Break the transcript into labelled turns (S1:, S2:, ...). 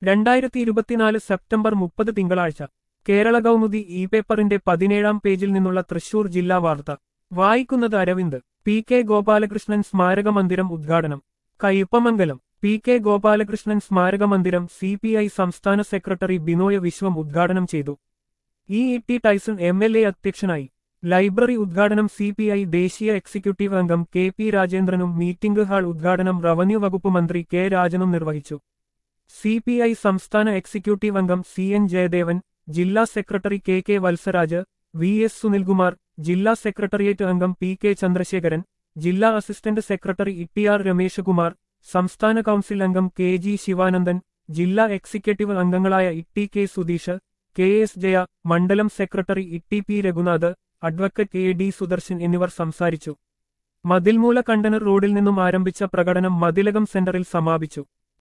S1: രണ്ടായിരത്തി ഇരുപത്തിനാല് സെപ്റ്റംബർ മുപ്പത് തിങ്കളാഴ്ച കേരള കൗമുദി ഇ പേപ്പറിന്റെ പതിനേഴാം പേജിൽ നിന്നുള്ള തൃശൂർ ജില്ലാ വാർത്ത വായിക്കുന്നത് അരവിന്ദ് പി കെ ഗോപാലകൃഷ്ണൻ സ്മാരക മന്ദിരം ഉദ്ഘാടനം കയ്പമംഗലം പി കെ ഗോപാലകൃഷ്ണൻ സ്മാരക മന്ദിരം സി പി ഐ സംസ്ഥാന സെക്രട്ടറി ബിനോയ് വിശ്വം ഉദ്ഘാടനം ചെയ്തു E E T Tyson M L A അധ്യക്ഷനായി ലൈബ്രറി ഉദ്ഘാടനം സി പി ഐ ദേശീയ എക്സിക്യൂട്ടീവ് അംഗം കെ പി രാജേന്ദ്രനും മീറ്റിംഗ് ഹാൾ ഉദ്ഘാടനം റവന്യൂ വകുപ്പ് മന്ത്രി കെ രാജനും നിർവഹിച്ചു സി പി ഐ സംസ്ഥാന എക്സിക്യൂട്ടീവ് അംഗം സി എൻ ജയദേവൻ ജില്ലാ secretary K K Valsaraj V S Sunilkumar ജില്ലാ സെക്രട്ടേറിയറ്റ് അംഗം പി കെ ചന്ദ്രശേഖരൻ ജില്ലാ assistant secretary E T R Rameshakumar സംസ്ഥാന കൗൺസിൽ അംഗം കെ ജി ശിവാനന്ദൻ ജില്ലാ എക്സിക്യൂട്ടീവ് അംഗങ്ങളായ E T K Sudheesh K S Jaya മണ്ഡലം secretary E T P Raghunath advocate A D Sudarshan എന്നിവർ സംസാരിച്ചു മതിൽമൂല കണ്ടനർ റോഡിൽ നിന്നും ആരംഭിച്ച പ്രകടനം മതിലകം സെന്ററിൽ സമാപിച്ചു